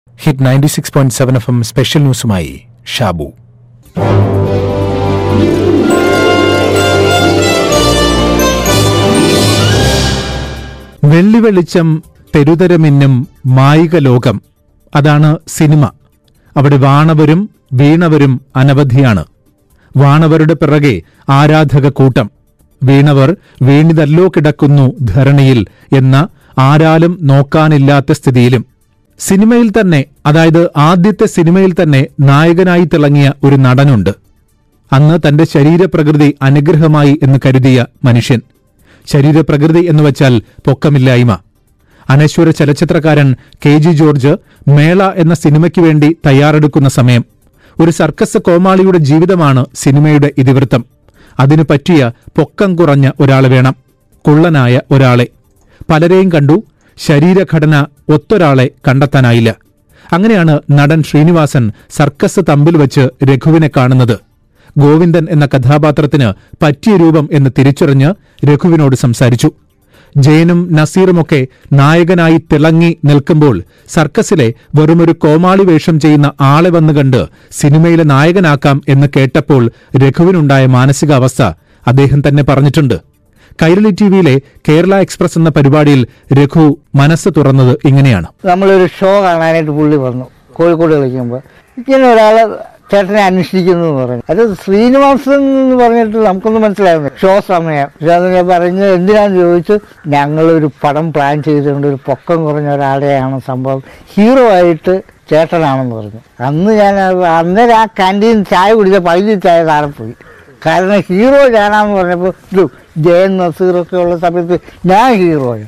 hit ninety six point seven F M special ന്യൂസുമായി ഷാബു വെള്ളി വെളിച്ചം തെരുതരമിന്നും മായിക ലോകം അതാണ് സിനിമ അവിടെ വാണവരും വീണവരും അനവധിയാണ് വാണവരുടെ പിറകെ ആരാധക കൂട്ടം വീണവർ വീണിതല്ലോ കിടക്കുന്നു ധരണിയിൽ എന്ന ആരാലും നോക്കാനില്ലാത്ത സ്ഥിതിയിലും സിനിമയിൽ തന്നെ അതായത് ആദ്യത്തെ സിനിമയിൽ തന്നെ നായകനായി തിളങ്ങിയ ഒരു നടനുണ്ട് അന്ന് തന്റെ ശരീരപ്രകൃതി അനുഗ്രഹമായി എന്ന് കരുതിയ മനുഷ്യൻ ശരീരപ്രകൃതി എന്ന് വച്ചാൽ പൊക്കമില്ലായ്മ അനശ്വര ചലച്ചിത്രകാരൻ കെ ജി ജോർജ് മേള എന്ന സിനിമയ്ക്ക് വേണ്ടി തയ്യാറെടുക്കുന്ന സമയം ഒരു സർക്കസ് കോമാളിയുടെ ജീവിതമാണ് സിനിമയുടെ ഇതിവൃത്തം അതിനു പറ്റിയ പൊക്കം കുറഞ്ഞ ഒരാൾ വേണം കുള്ളനായ ഒരാളെ പലരെയും കണ്ടു ശരീരഘടന ഒത്തൊരാളെ കണ്ടെത്താനായില്ല അങ്ങനെയാണ് നടൻ ശ്രീനിവാസൻ സർക്കസ് തമ്പിൽ വച്ച് രഘുവിനെ കാണുന്നത് ഗോവിന്ദൻ എന്ന കഥാപാത്രത്തിന് പറ്റിയ രൂപം എന്ന് തിരിച്ചറിഞ്ഞ് രഘുവിനോട് സംസാരിച്ചു ജയനും നസീറുമൊക്കെ നായകനായി തിളങ്ങി നിൽക്കുമ്പോൾ സർക്കസിലെ വെറുമൊരു കോമാളി വേഷം ചെയ്യുന്ന ആളെ വന്നു കണ്ട് സിനിമയിലെ നായകനാക്കാം എന്ന് കേട്ടപ്പോൾ രഘുവിനുണ്ടായ മാനസികാവസ്ഥ അദ്ദേഹം തന്നെ പറഞ്ഞിട്ടുണ്ട് കൈരളി ടിവിയിലെ കേരള എക്സ്പ്രസ് എന്ന പരിപാടിയിൽ രഘു മനസ്സ് തുറന്നത് ഇങ്ങനെയാണ് നമ്മളൊരു ഷോ കാണാനായിട്ട് പുള്ളി വന്നു കോഴിക്കോട് കളിക്കുമ്പോൾ ഇങ്ങനെ ഒരാൾ ചേട്ടനെ അന്വേഷിക്കുന്നു എന്ന് പറഞ്ഞു അത് ശ്രീനിവാസൻ എന്ന് പറഞ്ഞിട്ട് നമുക്കൊന്നും മനസ്സിലായിരുന്നു ഷോ സമയം പക്ഷെ അത് ഞാൻ പറഞ്ഞ് എന്തിനാന്ന് ചോദിച്ചു ഞങ്ങളൊരു പടം പ്ലാൻ ചെയ്തുകൊണ്ട് ഒരു പൊക്കം കുറഞ്ഞ ഒരാളെയാണ് സംഭവം ഹീറോ ആയിട്ട് ചേട്ടനാണെന്ന് പറഞ്ഞു അന്ന് ഞാൻ അത് അന്നേരം ആ ക്യാൻറ്റീൻ ചായ കുടിച്ച പകുതി ചായ താഴെ പോയി കാരണം ഹീറോ ഞാനാന്ന് പറഞ്ഞപ്പോൾ ഇത് ജയൻ നസീറൊക്കെ ഉള്ള സമയത്ത് ഞാൻ ഹീറോയാണ്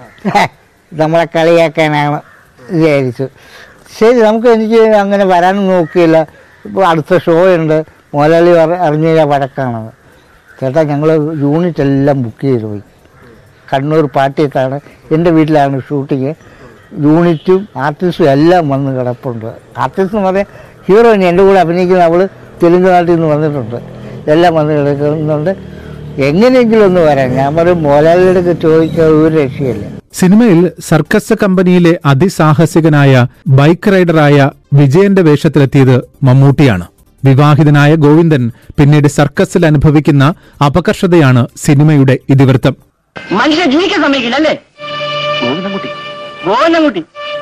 നമ്മളെ കളിയാക്കാനാണ് വിചാരിച്ചു ശരി നമുക്ക് എനിക്ക് അങ്ങനെ വരാനും നോക്കിയില്ല ഇപ്പോൾ അടുത്ത ഷോ ഉണ്ട് മുതലാളി പറ- അറിഞ്ഞ കഴിഞ്ഞാൽ വഴക്കാണത് ചേട്ടാ ഞങ്ങൾ യൂണിറ്റ് എല്ലാം ബുക്ക് ചെയ്ത് പോയി കണ്ണൂർ പാട്ടിയത്താണ് എൻ്റെ വീട്ടിലാണ് ഷൂട്ടിങ് യൂണിറ്റും ആർട്ടിസ്റ്റും എല്ലാം വന്ന് കിടപ്പുണ്ട് ആർട്ടിസ്റ്റ് എന്ന് പറയാൻ ഹീറോയിൻ എൻ്റെ കൂടെ അഭിനയിക്കുന്ന അവൾ തെലുങ്ക് നാട്ടിൽ നിന്ന് വന്നിട്ടുണ്ട് എല്ലാം വന്ന് കിടക്കുന്നുണ്ട് എങ്ങനെയെങ്കിലും ഒന്ന് വരാൻ ഞാൻ പറയും മോലാലിയുടെ അടുത്ത് ചോദിക്കാൻ ഒരു രക്ഷയില്ല സിനിമയിൽ സർക്കസ് കമ്പനിയിലെ അതിസാഹസികനായ ബൈക്ക് റൈഡറായ വിജയന്റെ വേഷത്തിലെത്തിയത് മമ്മൂട്ടിയാണ് വിവാഹിതനായ ഗോവിന്ദൻ പിന്നീട് സർക്കസിൽ അനുഭവിക്കുന്ന അപകർഷതയാണ് സിനിമയുടെ ഇതിവൃത്തം മനുഷ്യനെ ജീവിക്കാൻ സമ്മതിക്കില്ല അല്ലേ ഗോവിന്ദൻകുട്ടി ഗോവിന്ദൻകുട്ടി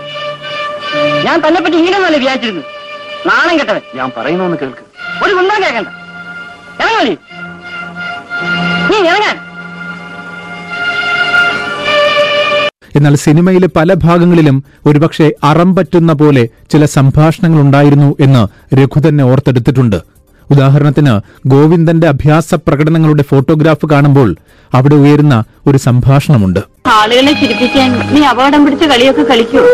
ഞാൻ തന്നെ പറ്റി ഇങ്ങനെയൊന്നല്ലേ വിചാരിച്ചിരുന്നു നാണം കെട്ടവൻ ഞാൻ പറയുന്നൊന്ന് കേൾക്ക് ഒരു കുന്താൻ കേൾക്കണ്ട ഇറങ്ങി നീ ഇറങ്ങാൻ എന്നാൽ സിനിമയിലെ പല ഭാഗങ്ങളിലും ഒരുപക്ഷെ അറം പറ്റുന്ന പോലെ ചില സംഭാഷണങ്ങൾ ഉണ്ടായിരുന്നു എന്ന് രഘു തന്നെ ഓർത്തെടുത്തിട്ടുണ്ട് ഉദാഹരണത്തിന് ഗോവിന്ദന്റെ അഭ്യാസ പ്രകടനങ്ങളുടെ ഫോട്ടോഗ്രാഫ് കാണുമ്പോൾ അവിടെ ഉയരുന്ന ഒരു സംഭാഷണമുണ്ട് ആളുകളെ ചിരിപ്പിക്കാൻ നീ അപകടം പിടിച്ച കളിയൊക്കെ കളിക്കൂ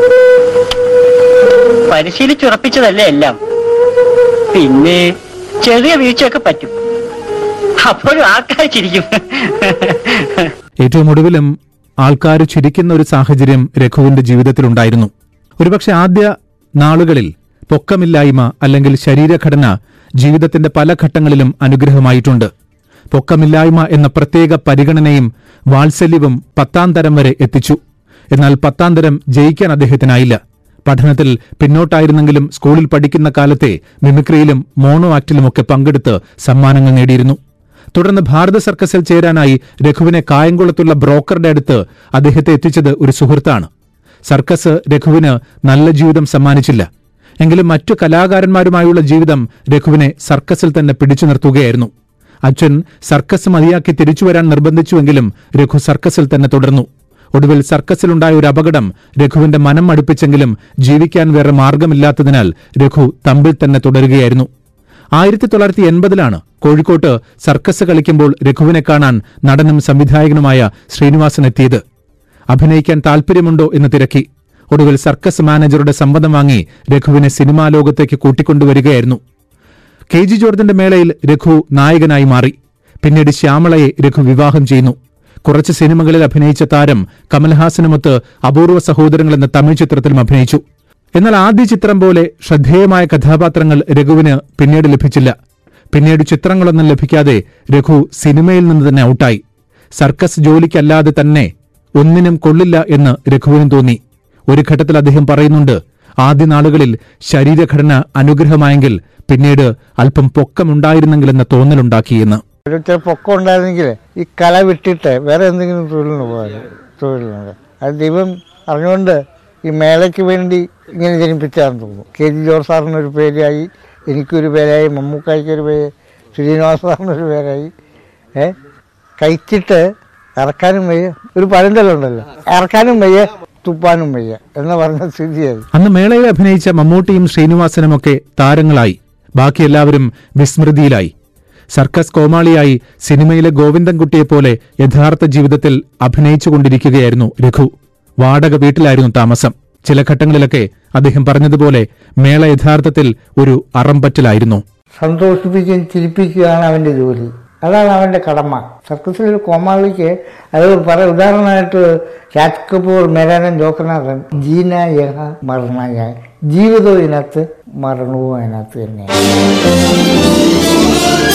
പരിശീലിച്ചുറപ്പിച്ചതല്ലേ എല്ലാം പിന്നെ ചെറിയ വീഴ്ചയൊക്കെ പറ്റും അപ്പോഴും ആൾക്കാർ ചിരിക്കും ഏറ്റവും ഒടുവിലും ആൾക്കാർ ചിരിക്കുന്ന ഒരു സാഹചര്യം രഘുവിന്റെ ജീവിതത്തിലുണ്ടായിരുന്നു ഒരുപക്ഷെ ആദ്യ നാളുകളിൽ പൊക്കമില്ലായ്മ അല്ലെങ്കിൽ ശരീരഘടന ജീവിതത്തിന്റെ പല ഘട്ടങ്ങളിലും അനുഗ്രഹമായിട്ടുണ്ട് പൊക്കമില്ലായ്മ എന്ന പ്രത്യേക പരിഗണനയും വാത്സല്യവും പത്താം തരം വരെ എത്തിച്ചു എന്നാൽ പത്താം തരം ജയിക്കാൻ അദ്ദേഹത്തിനായില്ല പഠനത്തിൽ പിന്നോട്ടായിരുന്നെങ്കിലും സ്കൂളിൽ പഠിക്കുന്ന കാലത്തെ മിമിക്രിയിലും മോണോ ആക്ടിലുമൊക്കെ പങ്കെടുത്ത് സമ്മാനങ്ങൾ നേടിയിരുന്നു തുടർന്ന് ഭാരത സർക്കസിൽ ചേരാനായി രഘുവിനെ കായംകുളത്തുള്ള ബ്രോക്കറുടെ അടുത്ത് അദ്ദേഹത്തെ എത്തിച്ചത് ഒരു സുഹൃത്താണ് സർക്കസ് രഘുവിന് നല്ല ജീവിതം സമ്മാനിച്ചില്ല എങ്കിലും മറ്റു കലാകാരന്മാരുമായുള്ള ജീവിതം രഘുവിനെ സർക്കസിൽ തന്നെ പിടിച്ചു നിർത്തുകയായിരുന്നു അച്ഛൻ സർക്കസ് മതിയാക്കി തിരിച്ചുവരാൻ നിർബന്ധിച്ചുവെങ്കിലും രഘു സർക്കസിൽ തന്നെ തുടർന്നു ഒടുവിൽ സർക്കസിലുണ്ടായ ഒരു അപകടം രഘുവിന്റെ മനം മടുപ്പിച്ചെങ്കിലും ജീവിക്കാൻ വേറെ മാർഗമില്ലാത്തതിനാൽ രഘു തമ്പിൽ തന്നെ തുടരുകയായിരുന്നു ആയിരത്തി തൊള്ളായിരത്തി എൺപതിലാണ് കോഴിക്കോട്ട് സർക്കസ് കളിക്കുമ്പോൾ രഘുവിനെ കാണാൻ നടനും സംവിധായകനുമായ ശ്രീനിവാസൻ എത്തിയത് അഭിനയിക്കാൻ താൽപര്യമുണ്ടോ എന്ന് തിരക്കി ഒടുവിൽ സർക്കസ് മാനേജറുടെ സമ്മതം വാങ്ങി രഘുവിനെ സിനിമാ ലോകത്തേക്ക് കൂട്ടിക്കൊണ്ടുവരികയായിരുന്നു കെ ജി ജോർജിന്റെ മേളയിൽ രഘു നായകനായി മാറി പിന്നീട് ശ്യാമളയെ രഘു വിവാഹം ചെയ്യുന്നു കുറച്ച് സിനിമകളിൽ അഭിനയിച്ച താരം കമൽഹാസനുമൊത്ത് അപൂർവ സഹോദരങ്ങൾ എന്ന തമിഴ് ചിത്രത്തിലും അഭിനയിച്ചു എന്നാൽ ആദ്യ ചിത്രം പോലെ ശ്രദ്ധേയമായ കഥാപാത്രങ്ങൾ രഘുവിന് പിന്നീട് ലഭിച്ചില്ല പിന്നീട് ചിത്രങ്ങളൊന്നും ലഭിക്കാതെ രഘു സിനിമയിൽ നിന്ന് തന്നെ ഔട്ടായി സർക്കസ് ജോലിക്കല്ലാതെ തന്നെ ഒന്നിനും കൊള്ളില്ല എന്ന് രഘുവിനും തോന്നി ഒരു ഘട്ടത്തിൽ അദ്ദേഹം പറയുന്നുണ്ട് ആദ്യ നാളുകളിൽ ശരീരഘടന അനുഗ്രഹമായെങ്കിൽ പിന്നീട് അല്പം പൊക്കമുണ്ടായിരുന്നെങ്കിലെന്ന തോന്നലുണ്ടാക്കിയെന്ന് ഒരു ഇച്ചിരി പൊക്കം ഉണ്ടായിരുന്നെങ്കിൽ ഈ കല വിട്ടിട്ട് വേറെ എന്തെങ്കിലും തൊഴിലിന് പോകാൻ തൊഴിലുണ്ട് അത് ദൈവം അറിഞ്ഞുകൊണ്ട് ഈ മേളയ്ക്ക് വേണ്ടി ഇങ്ങനെ ജനിപ്പിച്ചാന്ന് തോന്നുന്നു കെ ജി ജോർജ് സാറിനൊരു പേരായി എനിക്കൊരു പേരായി മമ്മൂക്കായ്ക്കൊരു പേര് ശ്രീനിവാസ സാറിനൊരു പേരായി ഏ കഴിച്ചിട്ട് ഇറക്കാനും വയ്യ ഒരു പഴന്തലുണ്ടല്ലോ ഇറക്കാനും വയ്യ തുപ്പാനും വയ്യ എന്ന് പറഞ്ഞ സ്ഥിതിയായി അന്ന് മേളയിൽ അഭിനയിച്ച മമ്മൂട്ടിയും ശ്രീനിവാസനുമൊക്കെ താരങ്ങളായി ബാക്കി എല്ലാവരും വിസ്മൃതിയിലായി സർക്കസ് കോമാളിയായി സിനിമയിലെ ഗോവിന്ദൻകുട്ടിയെപ്പോലെ യഥാർത്ഥ ജീവിതത്തിൽ അഭിനയിച്ചുകൊണ്ടിരിക്കുകയായിരുന്നു രഘു വാടക വീട്ടിലായിരുന്നു താമസം ചില ഘട്ടങ്ങളിലൊക്കെ അദ്ദേഹം പറഞ്ഞതുപോലെ മേള യഥാർത്ഥത്തിൽ ഒരു അറമ്പറ്റലായിരുന്നു സന്തോഷിപ്പിക്കുകയും ചിരിപ്പിക്കുകയാണ് അവൻ്റെ ജോലി അതാണ് അവൻ്റെ കടമ സർക്കസിലൊരു കോമാളിക്ക് അത് പറ ഉദാഹരണമായിട്ട് രാജ് കപൂർ മേരാനൻ ജോക്കനാഥൻ ജീന യഹ മരണ ജീവിതവും ഇതിനകത്ത് മരണവും അതിനകത്ത് തന്നെയാണ്